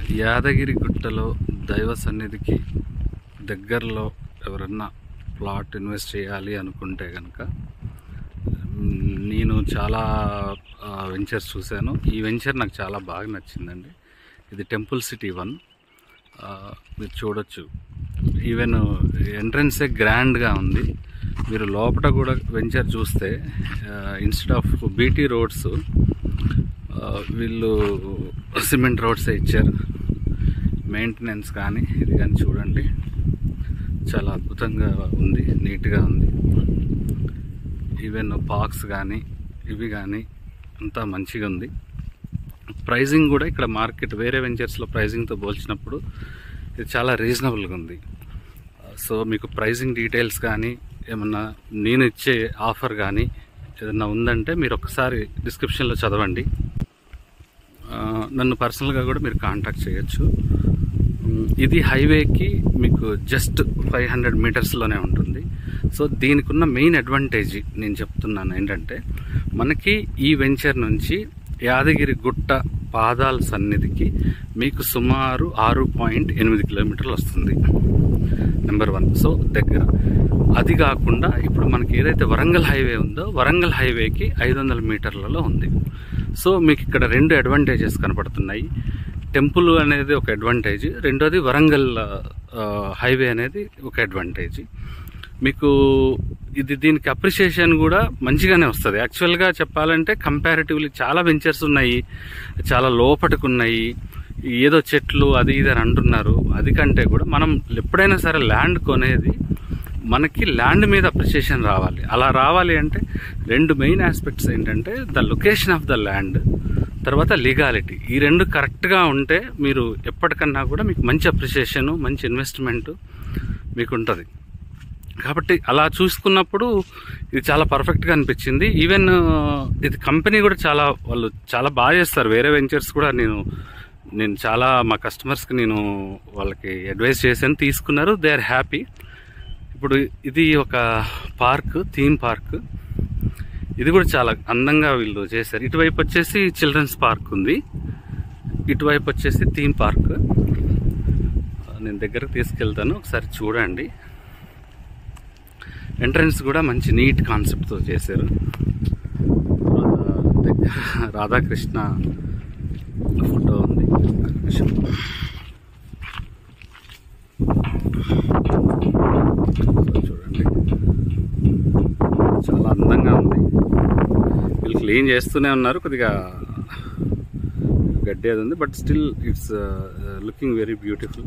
యాదగిరి గుట్టలో దైవ సన్నిధికి దగ్గరలో ఎవరన్నా ప్లాట్ ఇన్వెస్ట్ చేయాలి అనుకుంటే కనుక మ్, నేను చాలా వెంచర్స్ చూశాను ఈ వెంచర్ నాకు చాలా బాగా నచ్చిందండి ఇది టెంపుల్ సిటీ వన్ ఆ, మీరు చూడొచ్చు ఈవెన్ ఎంట్రన్సే గ్రాండ్గా ఉంది మీరు లోపల కూడా వెంచర్ చూస్తే ఇన్స్టెడ్ ఆఫ్ బీటీ రోడ్స్ వీళ్ళు సిమెంట్ రోడ్సే ఇచ్చారు మెయింటెనెన్స్ కానీ ఇది కానీ చూడండి చాలా అద్భుతంగా ఉంది నీట్గా ఉంది ఈవెన్ పార్క్స్ కానీ ఇవి కానీ అంతా మంచిగా ఉంది ప్రైజింగ్ కూడా ఇక్కడ మార్కెట్ వేరే వెంచర్స్లో ప్రైజింగ్తో పోల్చినప్పుడు ఇది చాలా రీజనబుల్గా ఉంది సో మీకు ప్రైజింగ్ డీటెయిల్స్ కానీ ఏమన్నా నేను ఇచ్చే ఆఫర్ కానీ ఏదన్నా ఉందంటే మీరు ఒకసారి డిస్క్రిప్షన్లో చదవండి ఆ, నన్ను పర్సనల్గా కూడా మీరు కాంటాక్ట్ చేయొచ్చు ఉమ్, ఇది హైవేకి మీకు జస్ట్ ఫైవ్ హండ్రెడ్ మీటర్స్లోనే ఉంటుంది సో దీనికి ఉన్న మెయిన్ అడ్వాంటేజ్ నేను చెప్తున్నాను ఏంటంటే మనకి ఈ వెంచర్ నుంచి యాదగిరి గుట్ట పాదాల సన్నిధికి మీకు సుమారు ఆరు పాయింట్ ఎనిమిది కిలోమీటర్లు వస్తుంది నెంబర్ వన్ సో దగ్గర అది కాకుండా ఇప్పుడు మనకి ఏదైతే వరంగల్ హైవే ఉందో వరంగల్ హైవేకి ఐదు వందల మీటర్లలో ఉంది సో మీకు ఇక్కడ రెండు అడ్వాంటేజెస్ కనపడుతున్నాయి టెంపుల్ అనేది ఒక అడ్వాంటేజ్ రెండోది వరంగల్ ఆ, హైవే అనేది ఒక అడ్వాంటేజ్ మీకు ఇది దీనికి అప్రిషియేషన్ కూడా మంచిగానే వస్తుంది యాక్చువల్గా చెప్పాలంటే కంపారిటివ్లీ చాలా వెంచర్స్ ఉన్నాయి చాలా లోపటికి ఉన్నాయి ఏదో చెట్లు అది ఇది అని అంటున్నారు అది కంటే కూడా మనం ఎప్పుడైనా సరే ల్యాండ్ కొనేది మనకి ల్యాండ్ మీద అప్రిషియేషన్ రావాలి అలా రావాలి అంటే రెండు మెయిన్ ఆస్పెక్ట్స్ ఏంటంటే the location of the land తర్వాత లీగాలిటీ ఈ రెండు కరెక్ట్గా ఉంటే మీరు ఎప్పటికన్నా కూడా మీకు మంచి అప్రిషియేషను మంచి ఇన్వెస్ట్మెంట్ మీకు ఉంటుంది కాబట్టి అలా చూసుకున్నప్పుడు ఇది చాలా పర్ఫెక్ట్గా అనిపించింది ఈవెన్ ఇది కంపెనీ కూడా చాలా వాళ్ళు చాలా బాగా చేస్తారు వేరే వెంచర్స్ కూడా నేను నేను చాలా మా కస్టమర్స్కి నేను వాళ్ళకి అడ్వైస్ చేశాను తీసుకున్నారు దే ఆర్ హ్యాపీ ఇప్పుడు ఇది ఒక పార్క్ థీమ్ పార్క్ ఇది కూడా చాలా అందంగా వీళ్ళు చేశారు ఇటువైపు వచ్చేసి చిల్డ్రన్స్ పార్క్ ఉంది ఇటువైపు వచ్చేసి థీమ్ పార్క్ నేను దగ్గరకు తీసుకెళ్తాను ఒకసారి చూడండి ఎంట్రన్స్ కూడా మంచి నీట్ కాన్సెప్ట్తో చేశారు తర్వాత దగ్గర రాధాకృష్ణ ఫోటో ఉంది ఒక్క నిమిషం. సో చూడండి చాలా అందంగా ఉంది వీళ్ళు క్లీన్ చేస్తూనే ఉన్నారు కొద్దిగా గడ్డి అది ఉంది but still it's looking very beautiful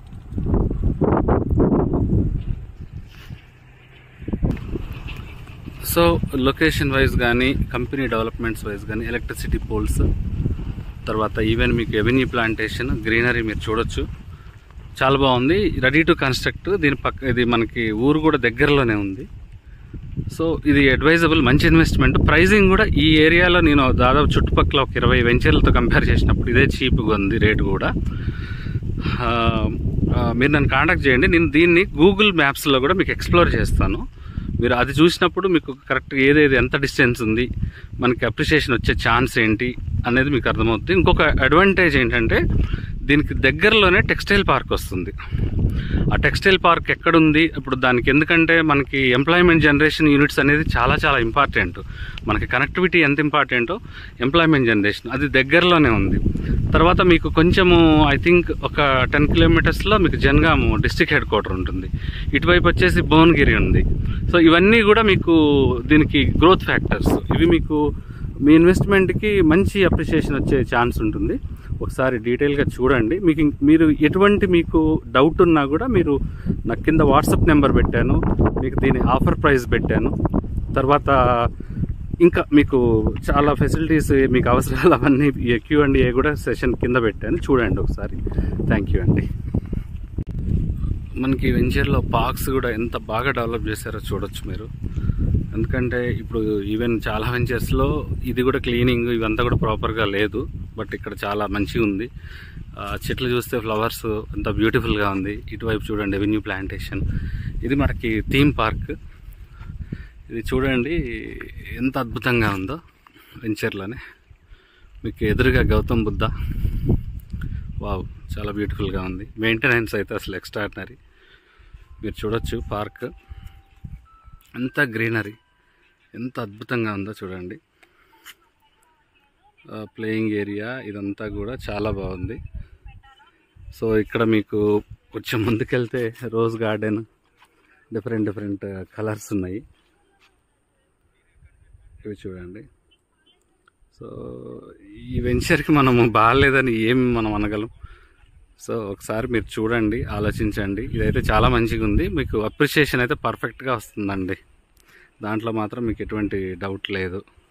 so location wise కానీ కంపెనీ డెవలప్మెంట్స్ వైజ్ కానీ ఎలక్ట్రిసిటీ పోల్స్ తర్వాత ఈవెన్ మీకు ఎవెన్యూ ప్లాంటేషన్ గ్రీనరీ మీరు చూడొచ్చు చాలా బాగుంది రెడీ టు కన్స్ట్రక్ట్ దీని పక్క ఇది మనకి ఊరు కూడా దగ్గరలోనే ఉంది సో ఇది అడ్వైజబుల్ మంచి ఇన్వెస్ట్మెంట్ ప్రైజింగ్ కూడా ఈ ఏరియాలో నేను దాదాపు చుట్టుపక్కల ఒక ఇరవై వెంచర్లతో కంపేర్ చేసినప్పుడు ఇదే చీప్గా ఉంది రేటు కూడా ఆ, ఆ, మీరు నన్ను కాంటాక్ట్ చేయండి నేను దీన్ని గూగుల్ మ్యాప్స్లో కూడా మీకు ఎక్స్ప్లోర్ చేస్తాను మీరు అది చూసినప్పుడు మీకు కరెక్ట్ ఏదేది ఎంత డిస్టెన్స్ ఉంది మనకి అప్రిషియేషన్ వచ్చే ఛాన్స్ ఏంటి అనేది మీకు అర్థమవుతుంది ఇంకొక అడ్వాంటేజ్ ఏంటంటే దీనికి దగ్గరలోనే టెక్స్టైల్ పార్క్ వస్తుంది ఆ టెక్స్టైల్ పార్క్ ఎక్కడుంది ఇప్పుడు దానికి ఎందుకంటే మనకి ఎంప్లాయ్మెంట్ జనరేషన్ యూనిట్స్ అనేది చాలా చాలా ఇంపార్టెంట్ మనకి కనెక్టివిటీ ఎంత ఇంపార్టెంటో ఎంప్లాయ్మెంట్ జనరేషన్ అది దగ్గరలోనే ఉంది తర్వాత మీకు కొంచెము ఐ థింక్ ఒక టెన్ కిలోమీటర్స్లో మీకు జనగాము డిస్టిక్ హెడ్ క్వార్టర్ ఉంటుంది ఇటువైపు వచ్చేసి భువనగిరి ఉంది సో ఇవన్నీ కూడా మీకు దీనికి గ్రోత్ ఫ్యాక్టర్స్ ఇవి మీకు మీ ఇన్వెస్ట్మెంట్కి మంచి అప్రిషియేషన్ వచ్చే ఛాన్స్ ఉంటుంది ఒకసారి డీటెయిల్గా చూడండి మీకు ఇం- మీరు ఎటువంటి మీకు డౌట్ ఉన్నా కూడా మీరు నాకు కింద వాట్సాప్ నెంబర్ పెట్టాను మీకు దీని ఆఫర్ ప్రైస్ పెట్టాను తర్వాత ఇంకా మీకు చాలా ఫెసిలిటీస్ మీకు అవసరాలు అవన్నీ క్యూ అండ్ ఏ కూడా సెషన్ కింద పెట్టాను చూడండి ఒకసారి థ్యాంక్ యూ అండి మనకి వెంచర్లో పార్క్స్ కూడా ఎంత బాగా డెవలప్ చేశారో చూడొచ్చు మీరు ఎందుకంటే ఇప్పుడు ఈవెన్ చాలా వెంచర్స్లో ఇది కూడా క్లీనింగ్ ఇవంతా కూడా ప్రాపర్గా లేదు బట్ ఇక్కడ చాలా మంచిగా ఉంది ఆ, చెట్లు చూస్తే ఫ్లవర్స్ ఎంత బ్యూటిఫుల్గా ఉంది ఇటువైపు చూడండి ఎవెన్యూ ప్లాంటేషన్ ఇది మనకి థీమ్ పార్క్ ఇది చూడండి ఎంత అద్భుతంగా ఉందో వెంచర్లోనే మీకు ఎదురుగా గౌతమ్ బుద్ధ వావ్ చాలా బ్యూటిఫుల్గా ఉంది మెయింటెనెన్స్ అయితే అసలు ఎక్స్ట్రాడినరీ మీరు చూడొచ్చు పార్క్ ఎంత గ్రీనరీ ఎంత అద్భుతంగా ఉందో చూడండి ప్లేయింగ్ ఏరియా ఇదంతా కూడా చాలా బాగుంది సో ఇక్కడ మీకు కొంచెం ముందుకెళ్తే rose garden different different colours ఉన్నాయి ఇవి చూడండి సో ఈ వెంచర్కి మనము బాగాలేదని ఏం మనం అనగలం సో ఒకసారి మీరు చూడండి ఆలోచించండి ఇదైతే చాలా మంచిగా ఉంది మీకు అప్రిషియేషన్ అయితే పర్ఫెక్ట్గా వస్తుందండి దాంట్లో మాత్రం మీకు ఎటువంటి డౌట్ లేదు